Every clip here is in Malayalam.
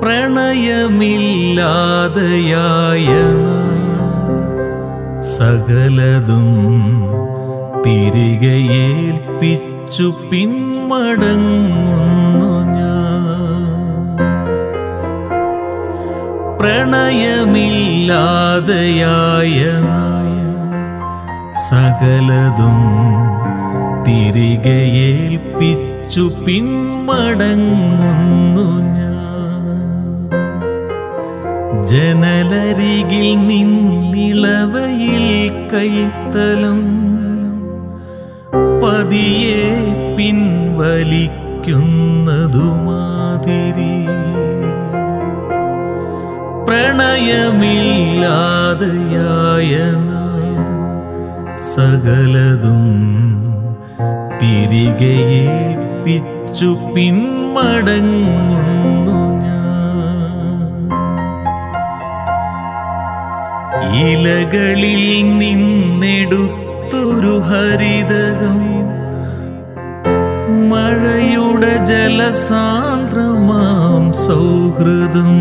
പ്രണയമില്ലാതെയായ നാം സകലതും തിരികെ ഏൽപ്പിച്ചു പിന്മടങ്ങുന്നു ഞാൻ പ്രണയമില്ലാതെയായ നായ സകലതും തിരികെ ഏൽപ്പിച്ചു പിന്മടങ്ങുന്നു ഞാൻ ജനലരികിൽ നിന്നിളവയിൽ കൈത്തലം പതിയെ പിൻവലിക്കുന്നതുമാതിരി പ്രണയമില്ലാതെയായ നാം സകലതും തിരികെ ഏൽപ്പിച്ചു പിന്മടങ്ങുന്നു ഞാൻ ഇലകളിൽ നിന്നെടുത്തൊരു ഹരിതകം മഴയുടെ ജലസാന്ദ്രമാം സൗഹൃദം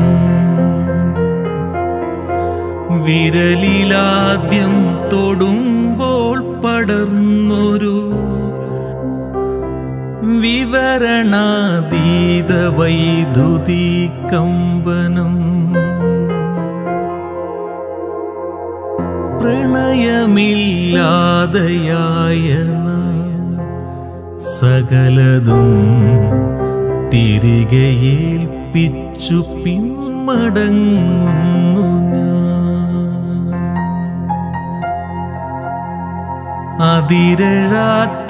വിരലിലാദ്യം തൊടുമ്പോൾ പടർന്നൊരു വിവരണാതീത വൈദ്യുതി കമ്പനം പ്രണയമില്ലാതെയായ നാം സകലതും തിരികെ ഏൽപ്പിച്ചു പിന്മടങ്ങുന്നു ഞാൻ അതിരഴാത്ത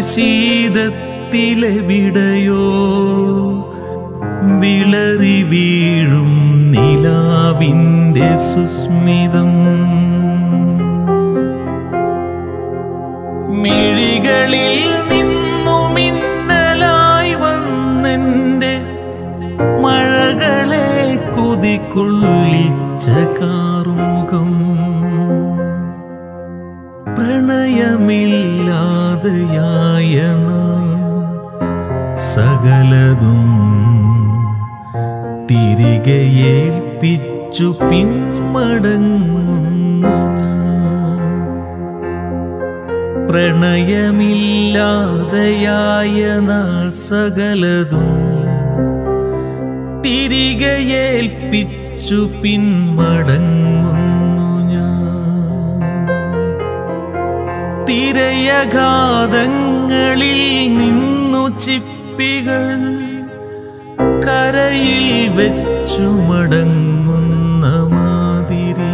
നിശീതത്തിലെവിടെയോ വിളറി വീഴും നിലാവിൻ്റെ സുസ്മിതം മിഴികളിൽ നിന്നു മിന്നലായി വന്നെൻ്റെ മഴകളെ കുതിക്കൊള്ളിച്ച കാർമുഖം പ്രണയമില്ലാതെയായ നാം സകലതും തിരികെ ഏൽപ്പിച്ചു പിന്മടങ്ങുന്നു ഞാൻ. പ്രണയമില്ലാതെയായ നാൾ സകലതും തിരികെ ഏൽപ്പിച്ചു പിന്മടങ്ങുന്നു ഞാൻ തിരയഘാതങ്ങളിൽ നിന്നു ചിപ്പികൾ കരയിൽ വെച്ചു മടങ്ങുന്ന മാതിരി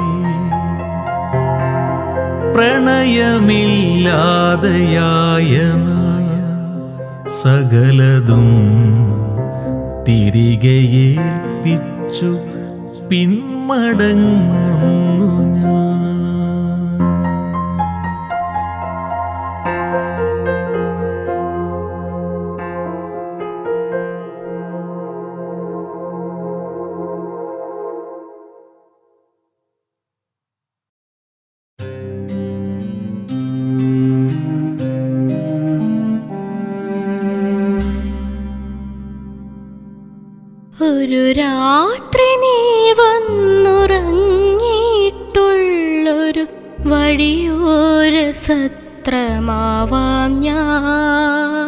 പ്രണയമില്ലാതെയായ നായ സകലതും തിരികെ ഏൽപ്പിച്ചു പിന്മടങ്ങുന്നു ഞാൻ ഒരു രാത്രി നീ വന്നുറങ്ങിയിട്ടുള്ളൊരു വഴിയോര സത്രമാവാം ഞാൻ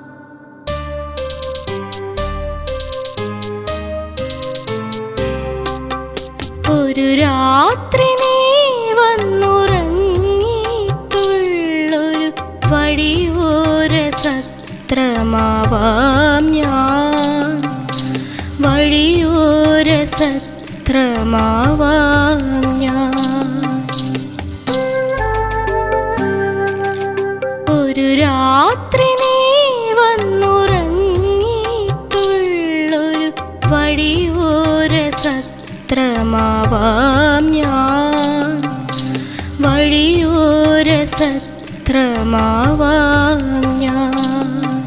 ഒരു രാത്രി നീ വന്നുറങ്ങിയിട്ടുള്ളൊരു വഴിയോര സത്രമാവാം ഞാൻ വഴിയോര സത്രമാവാം ഞാൻ ഒരു രാത്രി നീ വന്നുറങ്ങിയിട്ടുള്ളൊരു വഴിയോര സത്രമാവാം ഞാൻ വഴിയോര സത്രമാവാം ഞാൻ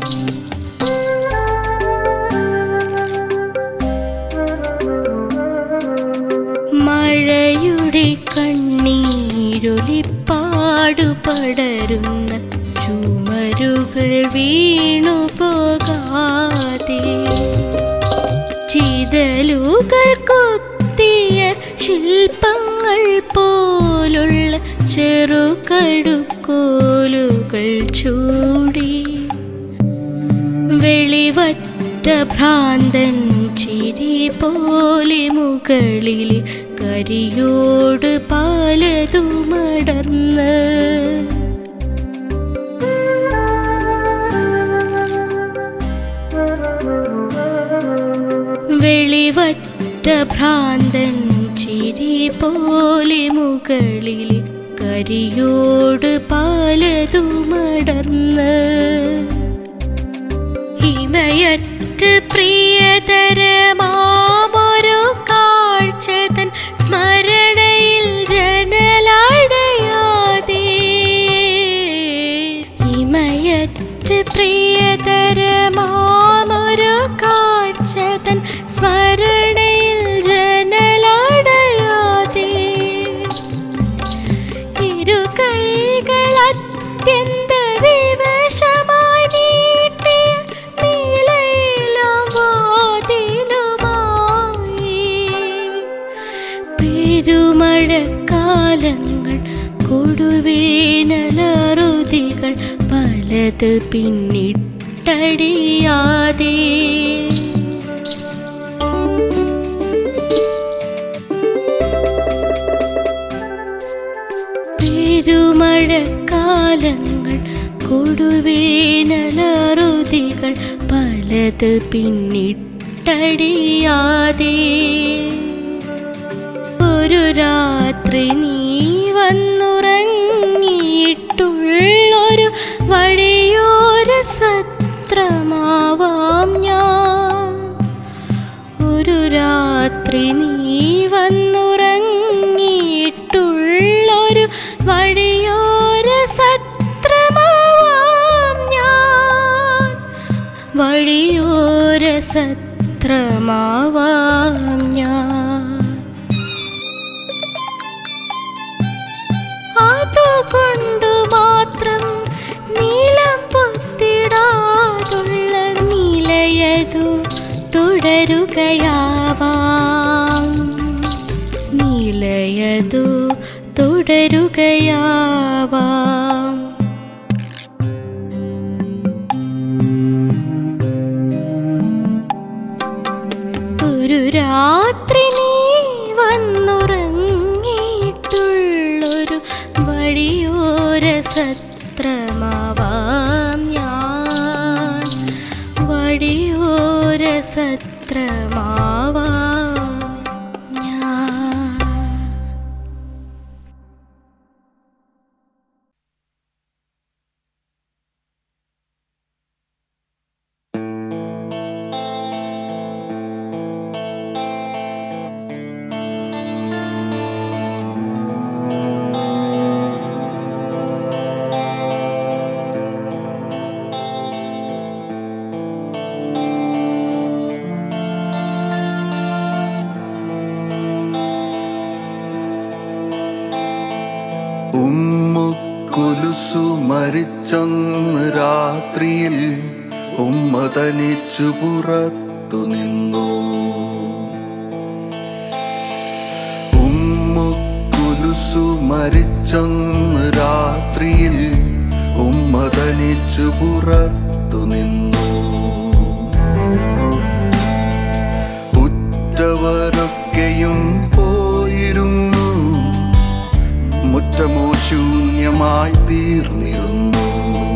മഴയുടെ കണ്ണീരൊലിപ്പാടു പടരുന്ന ചുമരുകൾ വീണു പോകാതെ ചിതറിയ വിരലുകൾ കൊത്തിയ ശില്പങ്ങൾ പോലുള്ള ചെറുകടുക്കോലുകൾ ചൂടി വെളിവറ്റ ഭ്രാന്തൻ ചിരി പോലെ മുകളിൽ കരിയോട് പാലതുമടർന്ന് വെളിവറ്റ ഭ്രാന്തൻ ചിരി പോലെ മുകളിൽ കരിയോട് പാലതുമടർന്ന് ഹിമയറ്റ് പ്രിയതരമാമൊരു കാഴ്ചതൻ സ്മരണയിൽ ജനലടയാതെ ഹിമയറ്റ് പ്രിയതരമാമൊരു കാഴ്ചതൻ സ്മരണയിൽ ജനലടയാതെ ഇരു കൈകൾ അത്യന്ത വിവശമായി നീട്ടിയ നീലയിലും വാതിലുമായി പെരുമഴക്കാലങ്ങൾ കൊടുവേനലറുതികൾ പലത് പിന്നിട്ടടിയാതെ പെരുമഴക്കാലങ്ങൾ കൊടുവേനലറുതികൾ പലത് പിന്നിട്ടടിയാതെ ഒരു രാത്രി നീ വന്നുറങ്ങിയിട്ടുള്ളൊരു വഴിയോര സത്രമാവാം ഞാൻ ഒരു രാത്രി നീ വന്നുറങ്ങിയിട്ടുള്ളൊരു വഴിയോര സത്രമാവാം ഞാൻ വഴിയോര സത്രമാവാം ഞാൻ അതുകൊണ്ടു മാത്രം നീലം പൊത്തിടാതുള്ള നീലയതു തുടരുകയാവാം നീലയതു തുടരുകയാവാം ഒരു രാത്രി നീ വന്നുറങ്ങിയിട്ടുള്ളൊരു വഴിയോര സത്രമാവാം ഞാൻ വഴിയോര സത്രമാവാം ഞാൻ ഉമ്മുക്കുലുസു മരിച്ചങ്ങ് രാത്രിയിൽ ഉമ്മ തനിച്ചു പുറത്തു നിന്നു ഉമ്മുക്കുലുസു മരിച്ചങ്ങ് രാത്രിയിൽ ഉമ്മ തനിച്ചു പുറത്തു നിന്നു ഉറ്റവരൊക്കെയും പോയിരുന്നു മുറ്റമോ ശൂന്യമായി തീർന്നിരുന്നു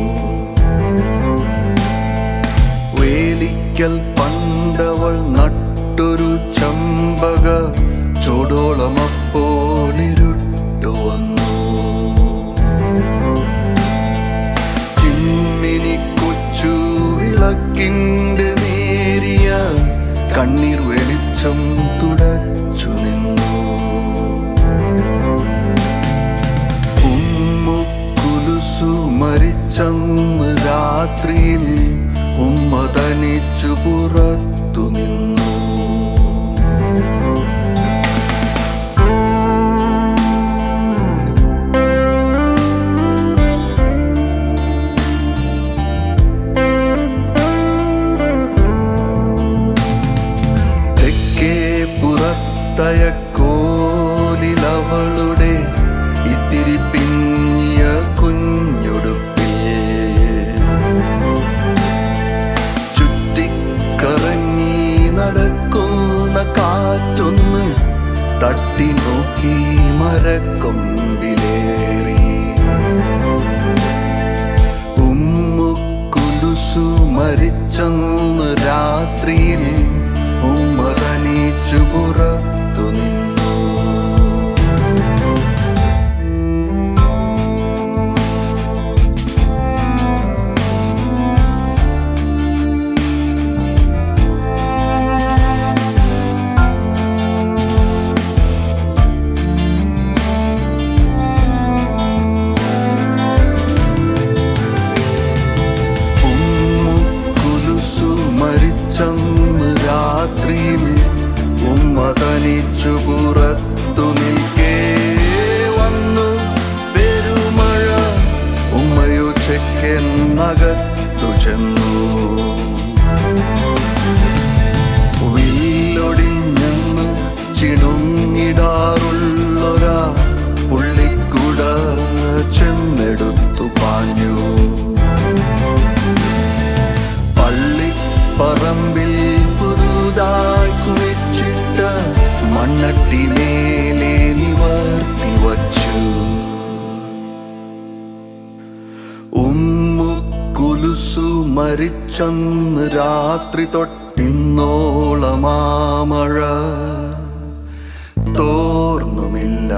വേലിക്കൽ പണ്ടവൾ നട്ടൊരു ചമ്പക ചോടോളമപ്പോൾ ഇരുട്ടു വന്നു ചിമ്മിനി കൊച്ചു വിളക്കിന്റെ നേരിയ കണ്ണീർ വെളിച്ചം തുടച്ചു നിന്നു ഉമ്മുക്കുലുസു മരിച്ചന്ന് രാത്രിയിൽ ഉമ്മ തനിച്ചു പുറത്തു നിന്നു ഒറ്റയ്ക്കെന്നകത്തു ചെന്നു വില്ലൊടിഞ്ഞെന്ന് ചിണുങ്ങിടാറുള്ളൊരാ പുള്ളിക്കുട ചെന്നെടുത്തു പാഞ്ഞു പള്ളിപ്പറമ്പിൽ പുതുതായി കുഴിച്ചിട്ട മണ്ണട്ടി മേലെ നിവർത്തി വച്ചു ഉമ്മുക്കുലുസു മരിച്ചന്ന് രാത്രി തൊട്ടിന്നോളമാ മഴ തോർന്നുമില്ല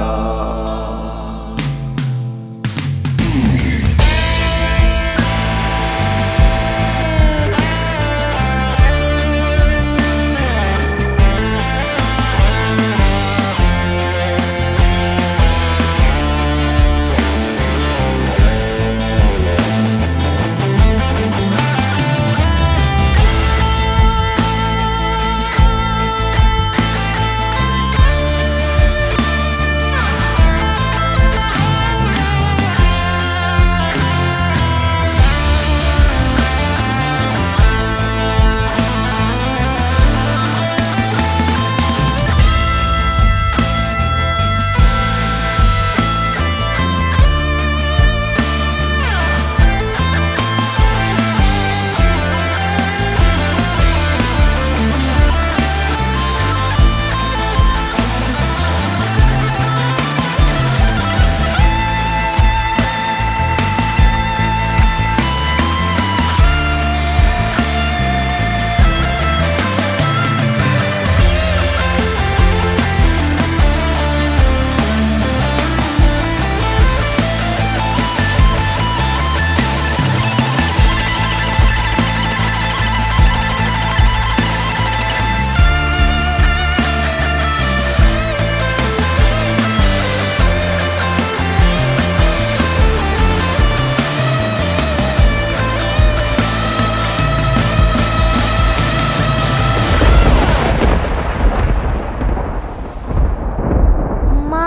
അമ്മ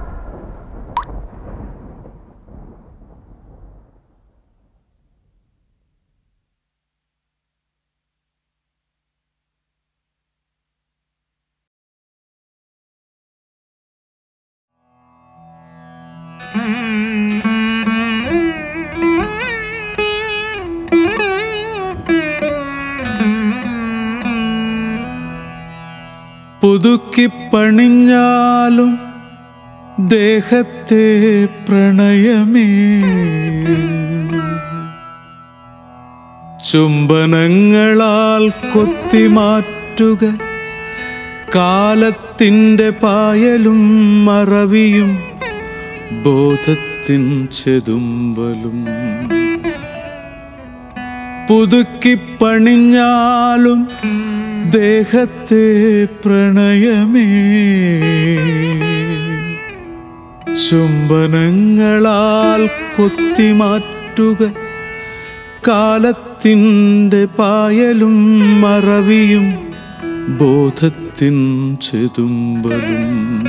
പുതുക്കിപ്പണിഞ്ഞാലും ദേഹത്തെ പ്രണയമേ ചുംബനങ്ങളാൽ കൊത്തിമാറ്റുക കാലത്തിൻ്റെ പായലും മറവിയും ബോധത്തിൻ ചെതുമ്പലും പുതുക്കിപ്പണിഞ്ഞാലും ദേഹത്തെ പ്രണയമേ ചുംബനങ്ങളാൽ കൊത്തിമാറ്റുക കാലത്തിൻ്റെ പായലും മറവിയും ബോധത്തിൻ ചെതുമ്പലും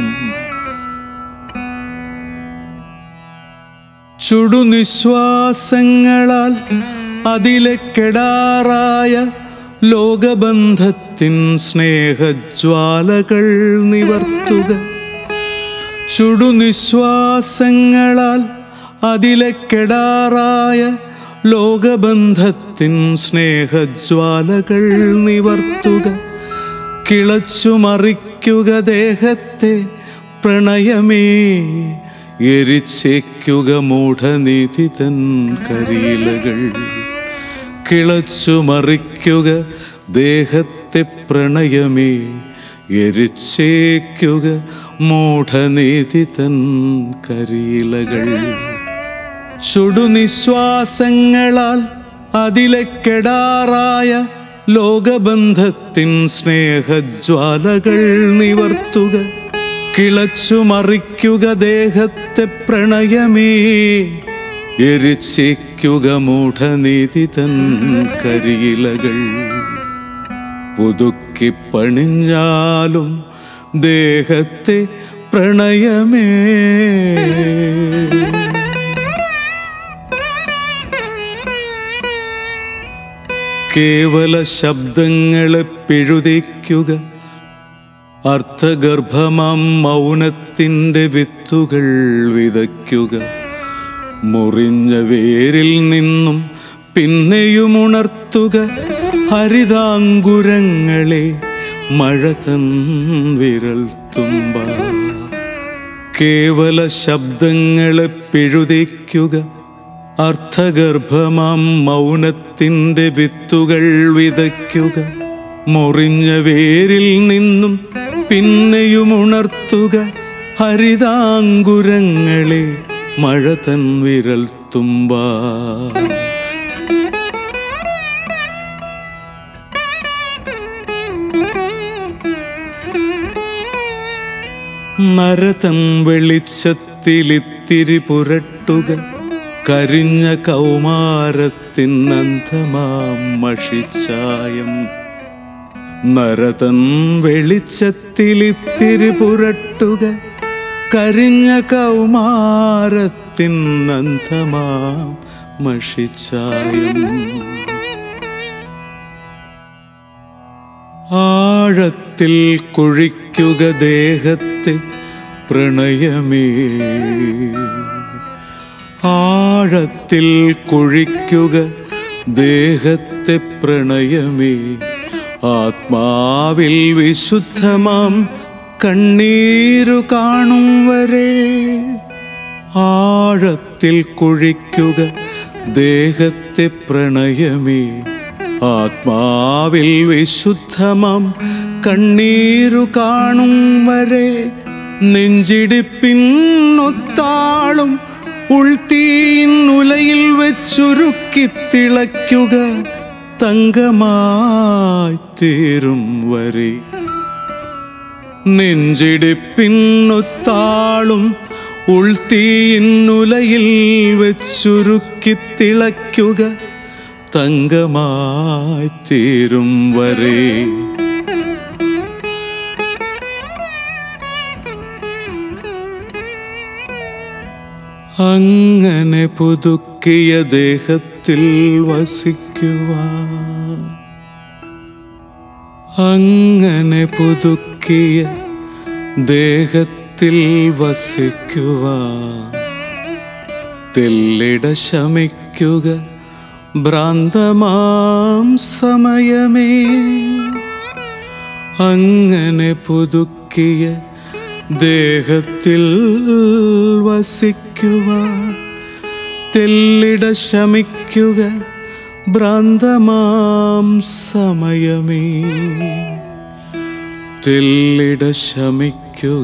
ചുടുനിശ്വാസങ്ങളാൽ അതിലെ കെടാറായ ലോകബന്ധത്തിൻ സ്നേഹജ്വാലകൾ നിവർത്തുക ചുടുനിശ്വാസങ്ങളാൽ അതിലെ കെടാറായ ലോകബന്ധത്തിൻ സ്നേഹജ്വാലകൾ നിവർത്തുക കിളച്ചുമറിക്കുക ദേഹത്തെ പ്രണയമേ എരിച്ചേക്കുക മൂഢനീതി തൻ കരിയിലകൾ കിളച്ചുമറിക്കുക ദേഹത്തെ പ്രണയമേ എരിച്ചേക്കുക മൂഢനീതി തൻ കരിയിലകൾ ചുടുനിശ്വാസങ്ങളാൽ അതിലെ കെടാറായ ലോകബന്ധത്തിൻ സ്നേഹജ്വാലകൾ നിവർത്തുക കിളച്ചുമറിക്കുക ദേഹത്തെ പ്രണയമേ എരിച്ചേക്കുക മൂഢനീതി തൻ കരിയിലകൾ പുതുക്കിപ്പണിഞ്ഞാലും ദേഹത്തെ പ്രണയമേ കേവല ശബ്ദങ്ങളെ പിഴുതിക്കുക അർത്ഥഗർഭമാം മൗനത്തിൻ്റെ വിത്തുകൾ വിതയ്ക്കുക മുറിഞ്ഞ വേരിൽ നിന്നും പിന്നെയും ഉണർത്തുക ഹരിതാങ്കുരങ്ങളെ മഴ തൻ വിരൽ തുമ്പ കേവല ശബ്ദങ്ങളെ പിഴുതിക്കുക അർത്ഥഗർഭമാം മൗനത്തിൻ്റെ വിത്തുകൾ വിതയ്ക്കുക മുറിഞ്ഞ വേരിൽ നിന്നും പിന്നെയും ഉണർത്തുക ഹരിതാങ്കുരങ്ങളെ മഴ തൻ വിരൽ തുമ്പ നരതൻ വെളിച്ചത്തിലിത്തിരി പുരട്ടുക കരിഞ്ഞ കൗമാരത്തിൻ അന്ധമാം മഷിച്ചായം നരതൻ വെളിച്ചത്തിലിത്തിരി പുരട്ടുക കരിഞ്ഞ കൗമാരത്തിൻ അന്ധമാം മഷിച്ചായം ആഴത്തിൽ കുഴിക്കുക ദേഹത്തെ പ്രണയമേ ആഴത്തിൽ കുഴിക്കുക ദേഹത്തെ പ്രണയമേ ആത്മാവിൽ വിശുദ്ധമാം കണ്ണീരു കാണും വരെ ആഴത്തിൽ കുഴിക്കുക ദേഹത്തെ പ്രണയമേ ആത്മാവിൽ വിശുദ്ധമാം കണ്ണീരു കാണും വരെ നെഞ്ചിടിപ്പിന്നൊത്താളും ഉൾത്തീൻ ഉലയിൽ വെച്ചുരുക്കി തിളയ്ക്കുക തങ്കമായി തീരും വരെ നെഞ്ചിടിപ്പിന്നൊത്താളും ഉൾത്തീനുലയിൽ വെച്ചുരുക്കി തിളയ്ക്കുക തങ്കമായി തീരും വരെ അങ്ങനെ പുതുക്കിയ ദേഹത്തിൽ വസിക്കുവാൻ അങ്ങനെ പുതുക്കിയ ദേഹത്തിൽ വസിക്കുവാൻ തെല്ലിട ശമിക്കുക ഭ്രാന്തമാം സമയമേ അങ്ങനെ പുതുക്കിയ ദേഹത്തിൽ വസിക്കുവാൻ തെല്ലിട ശമിക്കുക ഭ്രാന്തമാം സമയമേ തെല്ലിട ശമിക്കുക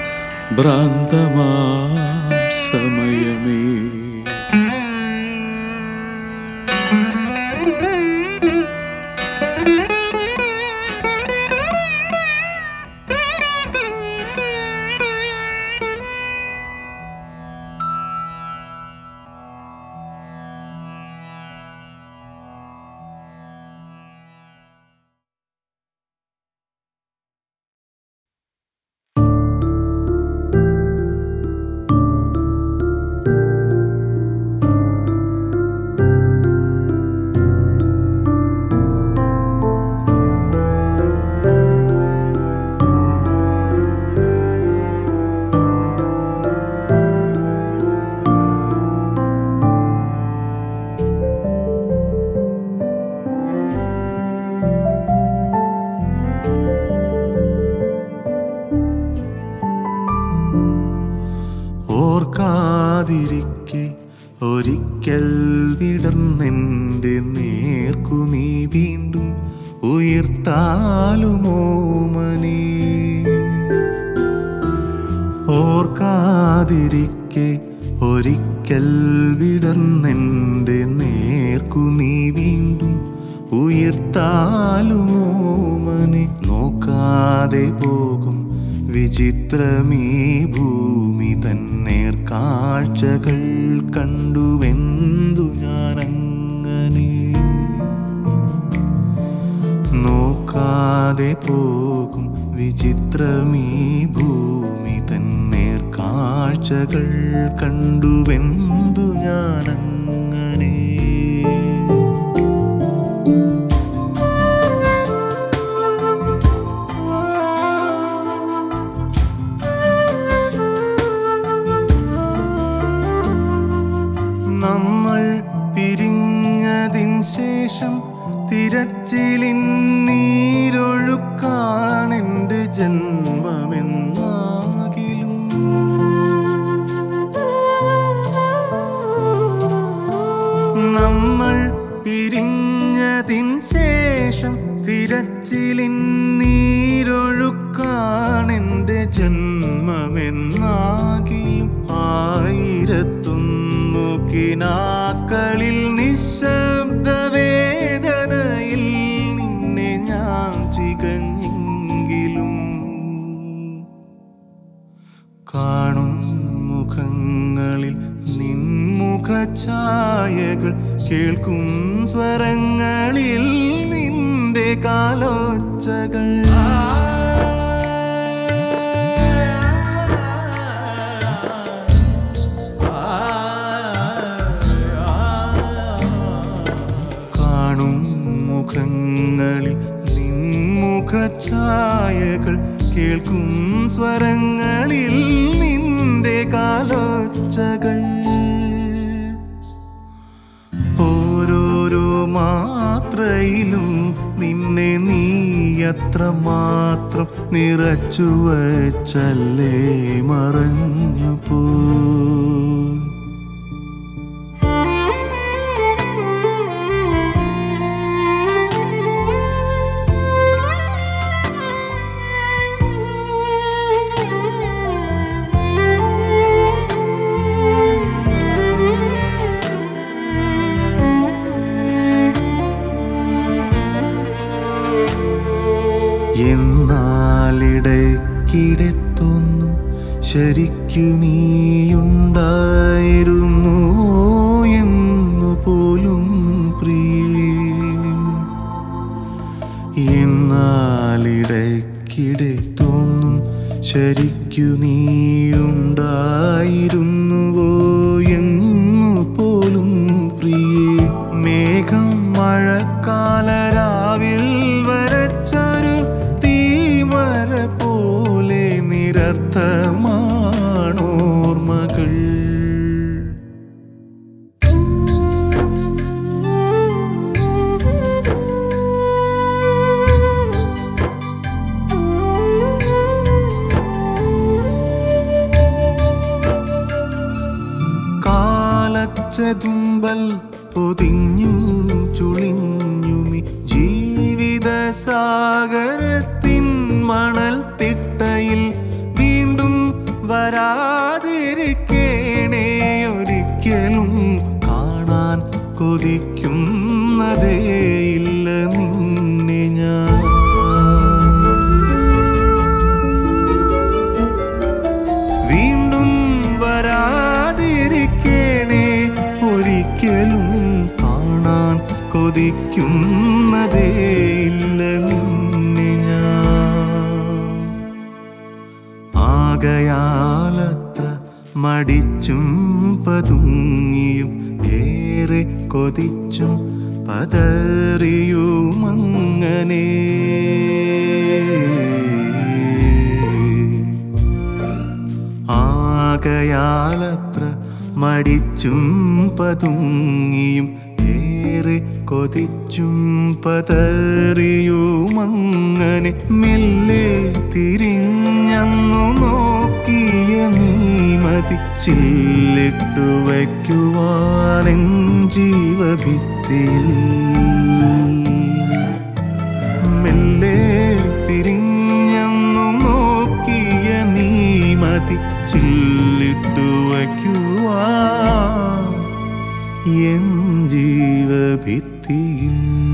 ഭ്രാന്തമാം സമയമേ ഓർക്കാതിരിക്കെ ഒരിക്കൽ വിടർന്നെൻ്റെ നേർക്കു നീ വീണ്ടും ഉയർത്താലുമോമനേ ഓർക്കാതിരിക്കെ ഒരിക്കൽ വിടർന്നെൻ്റെ നേർക്കു നീ വീണ്ടും ഉയർത്താലുമോമനെ നോക്കാതെ പോകും വിചിത്രമീ ഭൂമി തന്നേർ കാഴ്ചകൾ കണ്ടുവെന്തു ഞാനങ്ങനെ നോക്കാതെ പോകും വിചിത്രമീ ഭൂമി തന്നേർ കാഴ്ചകൾ കണ്ടുവെന്തു ഞാനങ്ങനെ ശേഷം തിരച്ചിലിൻ നീരൊഴുക്കാണെൻ്റെ ജന്മമെന്നാകിലും നമ്മൾ പിരിഞ്ഞതിൻ ശേഷം തിരച്ചിലിൻ നീരൊഴുക്കാണെൻ്റെ ജന്മമെന്നാകിലും ആയിരത്തൊന്നു കിനാക്കളിൽ നിശബ്ദ വേദനയിൽ നിന്നെ ഞാൻ ചികഞ്ഞെങ്കിലും കാണും മുഖങ്ങളിൽ നിൻമുഖഛായകൾ കേൾക്കും സ്വരങ്ങളിൽ നിന്റെ കാലോച്ചകൾ കാണും മുഖങ്ങളിൽ നിൻമുഖഛായകൾ കേൾക്കും സ്വരങ്ങളിൽ നിന്റെ കാലോച്ചകൾ ഓരോരോ മാത്രയിലും നിന്നെ നീ അത്ര മാത്രം നിറച്ചു വച്ചല്ലേ മറഞ്ഞു പോ എന്നാലിടയ്ക്കിടെ തോന്നും ശരിക്കു നീയുണ്ടായിരുന്നു എന്നു പോലും പ്രിയേ എന്നാലിടയ്ക്കിടെ തോന്നും ശരിക്കു നീയുണ്ടായിരുന്നുവോ എന്നു പോലും പ്രിയേ മേഘം മഴക്കാലരാവിൽ വരച്ചൊരു തീമര പോലെ നിരർത്ഥമാണോർമ്മകൾ കാലച്ചതുമ്പൽ പൊതിഞ്ഞും ചുളിഞ്ഞുമി ജീവിത സാഗരത്തിൻ മണൽ തിട്ടയിൽ വീണ്ടും വരാതിരിക്കേണേ ഒരിക്കലും കാണാൻ കൊതിക്കുന്നതേയില്ല നിന്നെ ഞാൻ വീണ്ടും വരാതിരിക്കണേ ഒരിക്കലും കാണാൻ കൊതിക്കുന്നതേയില്ല നിന്നെ ഞാൻ ആകയാലത്ര മടിച്ചും പതുങ്ങിയും ഏറെ കൊതിച്ചും പതറിയുമങ്ങനെ ആകയാലത്ര മടിച്ചും പതുങ്ങിയും ഏറെ കൊതിച്ചും പതറിയുമങ്ങനെ മെല്ലെ തിരിഞ്ഞന്നു നോക്കിയ നീ മതിച്ചില്ലിട്ടു വയ്ക്കുവാനെൻ ജീവഭിത്തിയിൽ മെല്ലെ തിരിഞ്ഞന്നു നോക്കിയ നീ മതിച്ചില്ലിട്ടു വയ്ക്കുവാ എൻ ജീവഭിത്തിയിൽ